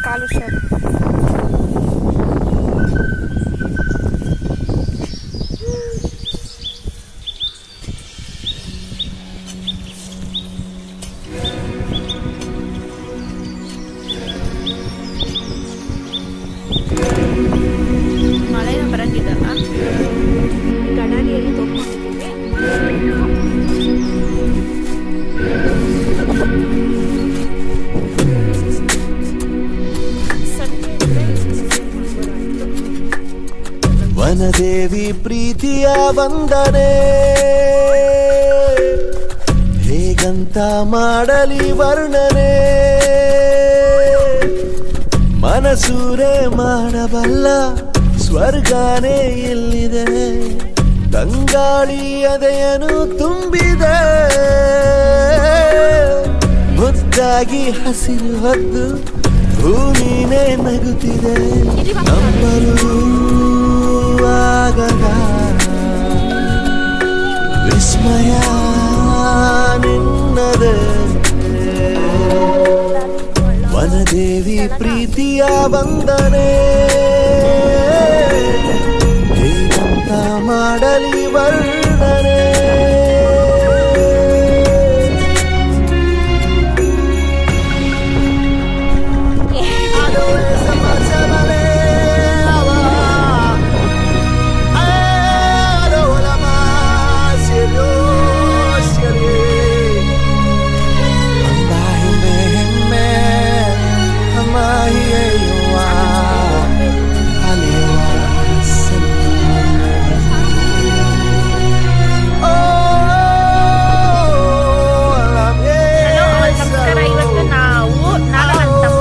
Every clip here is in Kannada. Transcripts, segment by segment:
ಕಾಲು ಹುಷಾರು ಮಳೆನ ಬರಂಗಿದಲ್ಲ ಗಡಾರಿಯಲ್ಲಿ ತೊಗೊಂಡಿದ್ದೀವಿ ವನದೇವಿ ಪ್ರೀತಿಯ ವಂದನೆ ಹೇಗಂತ ಮಾಡಲಿ ವರ್ಣನೆ ಮನಸೂರೆ ಮಾಡಬಲ್ಲ ಸ್ವರ್ಗನೇ ಇಲ್ಲಿದೆ ತಂಗಾಳಿ ಅದೆಯನು ತುಂಬಿದೆ ಮುದ್ದಾಗಿ ಹಸಿರು ಹೊದ್ದು ಭೂಮಿನೇ ನಗುತ್ತಿದೆ ನಂಬಲು ಆಗದ ವಿಸ್ಮಯ ನಿನ್ನದೆ ವನದೇವಿ ಪ್ರೀತಿಯ ವಂದನೆ ಹೇಗಂತ ಮಾಡಲಿ ವರ್ಣನೆ ನಮಸ್ಕಾರ ಇವತ್ತು ನಾವು ನಾನು ನನ್ನ ತಮ್ಮ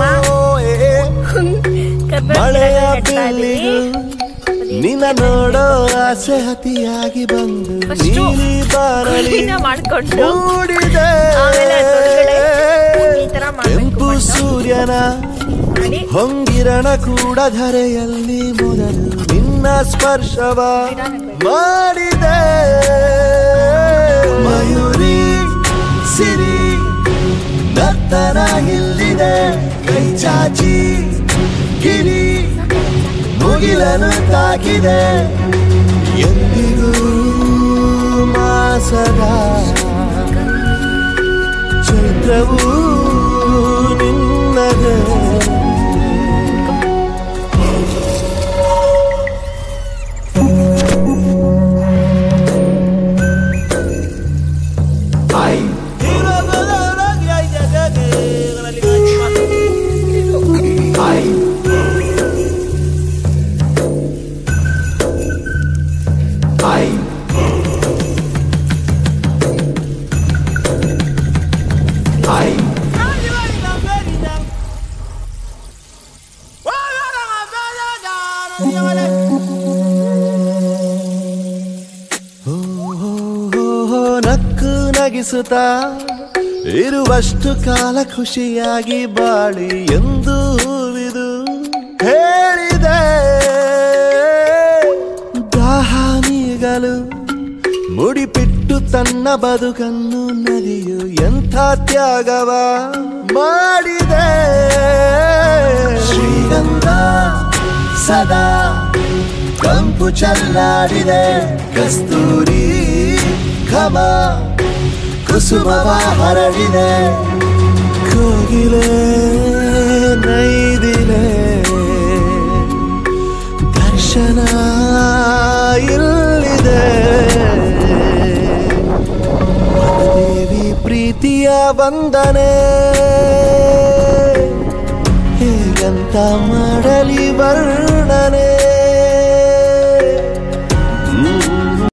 ಮಳೆಯ ಕರ್ನಾಟಕ ಬಿಲ್ಲಿಗೂ ನಿನ್ನ ನೋಡೋ ಆಸೆ ಅತಿಯಾಗಿ ಬಂದು First ನೀಲಿ ಬಾರಲಿ ಕುಯ್ನ ಮಾಡ್ಕೊಂಡು ಮೂಡಿದೆ ಆಮೇಲೆ ಅದ್ರೊಳಗಡೆ ಈ ತರ ಮಾಡ್ಬೇಕು ಕೆಂಪು ಮಣ್ಣು. ಸೂರ್ಯನ ಮಾಡಿ ಹೊಂಗಿರಣ ಕೂಡ ಧರೆಯಲ್ಲಿ ಮೊದಲು ನಿನ್ನ ಸ್ಪರ್ಶವ ಮಾಡಿದೆ ಮಯೂರಿ ಸಿರಿ ನರ್ತನ ಇಲ್ಲಿದೆ ಕೈ ಚಾಚಿ ಗಿರಿ ಮುಗಿಲನು ತಾಕಿದೆ ಎಂದಿಗೂ ಮಾಸದ ಚೈತ್ರವೂ ನಿನ್ನದೇ ಓ, ಓ, ಓ, ನಕ್ಕು ನಗಿಸುತ್ತಾ ಇರುವಷ್ಟು ಕಾಲ ಖುಷಿಯಾಗಿ ಬಾಳಿ ಎಂದು ಹೂವಿದು ಹೇಳಿದೆ ದಾಹ ನೀಗಲು ಮುಡಿಪಿಟ್ಟು ತನ್ನ ಬದುಕನ್ನು ನದಿಯು ಎಂಥ ತ್ಯಾಗವ ಮಾಡಿದೆ ಶ್ರೀಗಂಧ ಸದಾ ಕಂಪು ಚಲ್ಲಾಡಿದೆ ಕಸ್ತೂರಿ ಘಮ ಕುಸುಮವ ಹರಡಿದೆ ಕೋಗಿಲೆ ನೈದಿಲೆ ದರ್ಶನ ಇಲ್ಲಿದೆ ದೇವಿ ಪ್ರೀತಿಯ ವಂದನೆ ಹೇಗಂತ ಮಾಡಲಿ ವರ್ಣನೆ